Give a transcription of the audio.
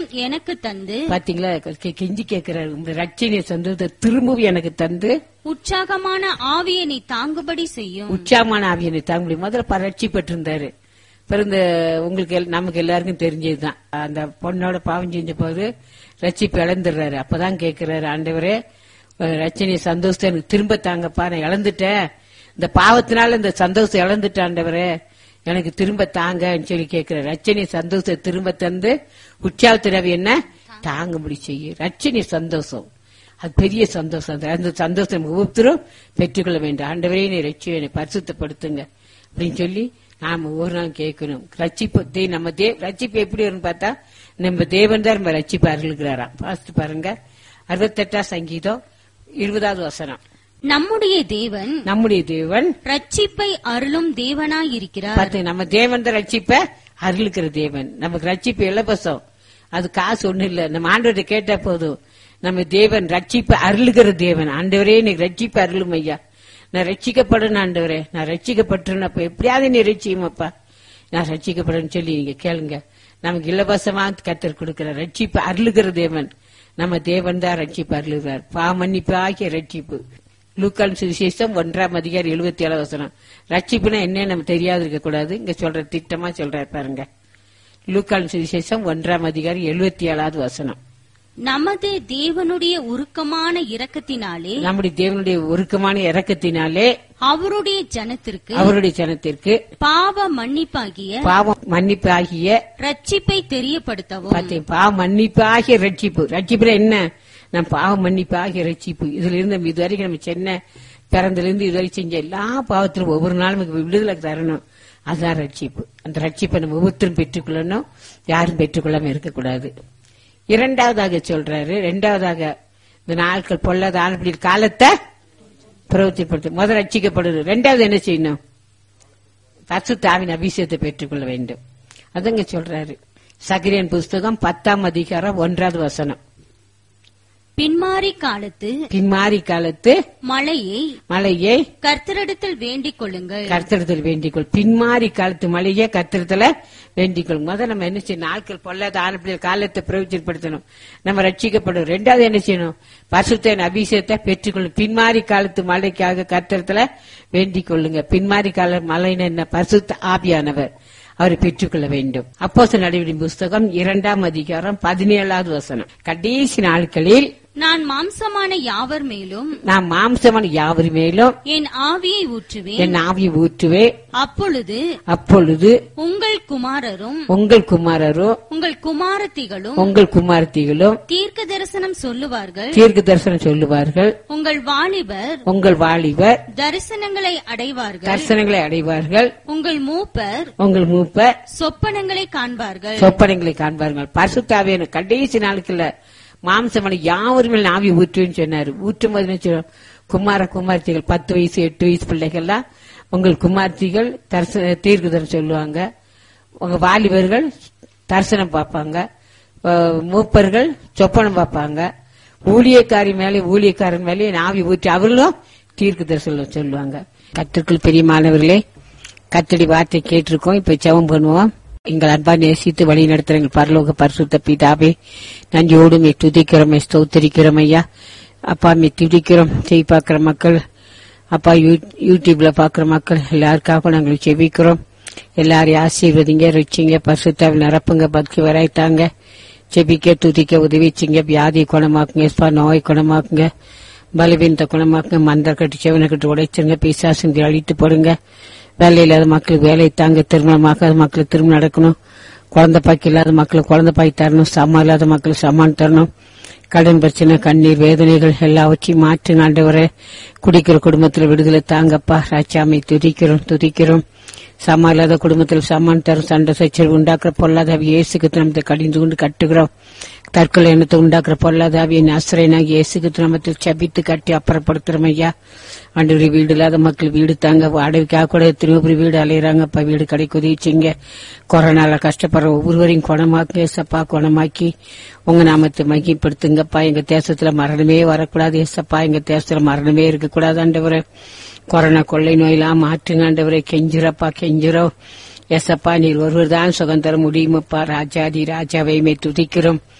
எனக்கு தந்து பாத்தீங்களா கெ- கெஞ்சி கேட்கிறாரு உங்க ரட்சணிய சந்தோஷத்தை திரும்பவும் எனக்கு தந்து உற்சாகமான ஆவியை நீ தாங்குபடி செய்யும் உச்சாமான ஆவியனை தாங்க முடியும் முதல்ல ப- ரட்சிப்பட்டிருந்தாரு பிறகு இந்த உங்களுக்கு எல்- நமக்கு எல்லாருக்கும் தெரிஞ்சதுதான் அந்த பொண்ணோட பாவம் செஞ்ச போது ரட்சிப்பு இழந்துடுறாரு அப்பதான் கேட்கிறாரு ஆண்டவரே அஹ் ரட்சணிய சந்தோஷத்தை எனக்கு திரும்ப தாங்கப்பா நான் இழந்துட்டேன் இந்த பாவத்தினால இந்த சந்தோஷத்தை இழந்துட்டேன் ஆண்டவரே எனக்கு திரும்ப தாங்கன்னு சொல்லி கேட்கிறாரு ரட்சணிய சந்தோஷத்தை திரும்ப தந்து உற்சாகத்தினவி என்ன தாங்கும்படி செய்யும் ரட்சணிய சந்தோஷம் அது பெரிய சந்தோஷம் அது. அந்த சந்தோஷம் ஒவ்வொருத்தரும் பெற்றுக்கொள்ள வேண்டும் ஆண்டவரே நீ ரட்சி என்னை பரிசுத்தப்படுத்துங்க அப்படின்னு சொல்லி நாம ஒவ்வொரு நாள் கேட்கணும் ரட்சிப்பு தே- நம்ம தே ரட்சிப்பு எப்படி வரும்னு பார்த்தா நம்ம தேவன் தான் நம்ம ரட்சிப்பு அருள்கிறாராம் பாஸ்ட் பாருங்க அறுபத்தெட்டாம் சங்கீதம் இருபதாவது வசனம் நம்முடைய தேவன் நம்முடைய தேவன் ரட்சிப்பை அருளும் தேவனாயிருக்கிறார் பார்த்து நம்ம தேவன் தான் ரட்சிப்ப அருளுக்கிற தேவன் நமக்கு ரட்சிப்பு இலவசம் அது காசு ஒண்ணு இல்ல நம்ம ஆண்டவர்கிட்ட கேட்டா போதும் நம்ம தேவன் ரட்சிப்பு அருளுகிற தேவன் ஆண்டவரே நீ ரட்சிப்பு அருளும் ஐயா நான் ரட்சிக்கப்படணும் ஆண்டவரே நான் ரட்சிக்கப்பட்டுறேன் அப்ப எப்படியாவது நீ ரட்சியுமப்பா நான் ரட்சிக்கப்படணும்னு சொல்லி நீங்க கேளுங்க நமக்கு இலவசமா கத்தர் கொடுக்கிற ரட்சிப்பு அருளுகிற தேவன் நம்ம தேவன் தான் ரட்சிப்பு அருளுகிறார் பாமன்னிப்பு ஆகிய ரட்சிப்பு லூக்கான் சுவிசேஷம் ஒன்றாம் அதிகாரி எழுபத்தி ஏழாவது வசனம் ரட்சிப்புனா என்ன நம்ம தெரியாது இருக்க கூடாது இங்க சொல்ற திட்டமா சொல்றாரு பாருங்க லூக்கான் சுவிசேஷம் ஒன்றாம் அதிகாரி எழுபத்தி ஏழாவது வசனம் நமது தேவனுடைய உருக்கமான இரக்கத்தினாலே நம்முடைய தேவனுடைய ஒருக்கமான இறக்கத்தினாலே அவருடைய ஜனத்திற்கு அவருடைய ஜனத்திற்கு பாவ மன்னிப்பாகிய பாவம் மன்னிப்பு ஆகிய ரட்சிப்பை தெரியப்படுத்தவும் பார்த்தேன் பாவ மன்னிப்பு ஆகிய ரட்சிப்பு ரட்சிப்புல என்ன நம்ம பாவ மன்னிப்பு ஆகிய ரட்சிப்பு இதுல இருந்து நம்ம இதுவரைக்கும் நம்ம சென்ன பிறந்தல இருந்து இதுவரை செஞ்ச எல்லா பாவத்திலும் ஒவ்வொரு நாளும் நமக்கு விடுதலை தரணும் அதுதான் ரட்சிப்பு அந்த ரட்சிப்பை நம்ம ஒவ்வொருத்தரும் பெற்றுக்கொள்ளணும் யாரும் பெற்றுக்கொள்ளாம இருக்கக்கூடாது இரண்டாவதாக சொல்றாரு இரண்டாவதாக இந்த நாட்கள் பொல்லாத ஆனப்படி காலத்தை பிரவர்த்திப்படுத்தும் முதல் ரட்சிக்கப்படுது ரெண்டாவது என்ன செய்யணும் பசுத்தாவின் அபிஷேகத்தை பெற்றுக்கொள்ள வேண்டும் அதங்க சொல்றாரு சகிரியன் புஸ்தகம் பத்தாம் அதிகாரம் ஒன்றாவது வசனம் பின்மாறி காலத்து பின்மாறி காலத்து மழையை மழையை கர்த்தரிடத்தில் வேண்டிக் கொள்ளுங்கள் கர்த்தரத்தில் வேண்டிக்கொள் பின்மாறி காலத்து மழையை கர்த்தரத்துல வேண்டிக்கொள் முதல்ல நம்ம என்ன செய்யணும் நாட்கள் பொல்லாத ஆனப்படி காலத்தை பிரயோஜனப்படுத்தணும் நம்ம ரட்சிக்கப்படும் ரெண்டாவது என்ன செய்யணும் பசுத்தன் அபிஷேகத்தை பெற்றுக்கொள்ளும் பின்மாறி காலத்து மழைக்காக கர்த்தரத்துல வேண்டிக் கொள்ளுங்க பின்மாறி கால மழைன்னு என்ன பசுத்த ஆவியானவர் அவரை பெற்றுக்கொள்ள வேண்டும் அப்போஸ் நடைபெறும் புஸ்தகம் இரண்டாம் அதிகாரம் பதினேழாவது வசனம் கடைசி நாட்களில் நான் மாம்சமான யாவர் மேலும் நான் மாம்சமான யாவர் மேலும் என் ஆவியை ஊற்றுவேன் என் ஆவியை ஊற்றுவே அப்பொழுது அப்பொழுது உங்கள் குமாரரும் உங்கள் குமாரரும் உங்கள் குமாரத்திகளும் உங்கள் குமாரத்திகளும் தீர்க்க தரிசனம் சொல்லுவார்கள் தீர்க்க தரிசனம் சொல்லுவார்கள் உங்கள் வாலிபர் உங்கள் வாலிபர் தரிசனங்களை அடைவார்கள் தரிசனங்களை அடைவார்கள் உங்கள் மூப்பர் உங்கள் மூப்பர் சொப்பனங்களை காண்பார்கள் சொப்பனங்களை காண்பார்கள் பரிசுத்தாவியான கடைசி நாளுக்குள்ள மாம்சமனை யாவரும் மேல் ஆவி ஊற்றுன்னு சொன்னாரு ஊற்றும் போது என்ன சொல்றோம்? குமார குமார்த்திகள் பத்து வயசு எட்டு வயசு பிள்ளைகள்லாம் உங்கள் குமார்த்திகள் தரிசன தீர்க்குதரம் சொல்லுவாங்க உங்க வாலிபர்கள் தரிசனம் பார்ப்பாங்க அஹ் மூப்பர்கள் சொப்பனம் பார்ப்பாங்க ஊழியக்காரி மேலே ஊழியக்காரன் மேலே ஆவி ஊற்றி அவர்களும் தீர்க்கு தரிசனம் சொல்லுவாங்க கத்திற்குள் பெரிய மாணவர்களே கத்தடி வார்த்தை கேட்டிருக்கோம் இப்ப ஜெபம் பண்ணுவோம் எங்கள் அன்பா நேசித்து வழி நடத்துற எங்கள் பரலோக பரிசுத்த பிதாவே நன்றியோடு மே துதிக்கிறோம் மே ஸ்தோத்தரிக்கிறோம் ஐயா அப்பா மே துதிக்கிறோம் செய்தி பார்க்கிற மக்கள் அப்பா யூ- யூடியூப்ல பாக்குற மக்கள் எல்லாருக்காகவும் நாங்கள் செபிக்கிறோம் எல்லாரையும் ஆசீர்வதிங்க ரிச்சிங்க பரிசுத்தாவில் நிரப்புங்க பக்தி வராய்த்தாங்க செபிக்க துதிக்க உதவிச்சிங்க வியாதி குணமாக்குங்க ஸ்பா நோய் குணமாக்குங்க பலவீனத்தை குணமாக்குங்க மந்தர் கட்டி செவனை கட்டி உடைச்சிருங்க பிசாசுங்க அழித்து போடுங்க வேலை இல்லாத மக்களுக்கு வேலை தாங்க திருமணமாக்காத மக்களுக்கு திருமணம் நடக்கணும் குழந்தை பாக்கி இல்லாத மக்களுக்கு குழந்தை பாக்கி தரணும் சம்மா இல்லாத மக்களுக்கு சம்மான் தரணும் கடன் பிரச்சனை கண்ணீர் வேதனைகள் எல்லாவற்றையும் மாற்றுங்க ஆண்டவரே குடிக்கிற குடும்பத்துல விடுதலை தாங்கப்பா ராச்சாமை துதிக்கிறோம் துதிக்கிறோம் சம்மா இல்லாத குடும்பத்தில் சம்மான் தரும் சண்டை சச்சரவு உண்டாக்குற பொல்லாதாவி இயேசுக்கு நமத்தை கடிந்து கொண்டு கட்டுகிறோம் தற்கொலை எண்ணத்தை உண்டாக்குற பொல்லாதாவியின் ஆசிரியனாகி இயேசுக்கு நமத்தில் சபித்து கட்டி அப்புறப்படுத்துறோம் ஐயா ஆண்டு வீடு இல்லாத மக்கள் வீடு தாங்க வாடகைக்காக கூட எத்தனையோ பேர் வீடு அலையிறாங்கப்பா வீடு கடை குதிச்சிங்க கொரோனால கஷ்டப்படுற ஒவ்வொருவரையும் குணமாக்குங்க ஏசப்பா குணமாக்கி உங்க நாமத்தை மகிப்படுத்துங்கப்பா எங்க தேசத்துல மரணமே வரக்கூடாது ஏசப்பா எங்க தேசத்துல மரணமே இருக்கக்கூடாது ஆண்டவரே கொரோனா கொள்ளை நோயெல்லாம் மாற்றுங்க ஆண்டவரே கெஞ்சிரப்பா கெஞ்சிரோ எசப்பா நீர் ஒருவர் தான் சுகம் தர முடியுமப்பா ராஜாதி ராஜாவை மே துதிக்கிறோம்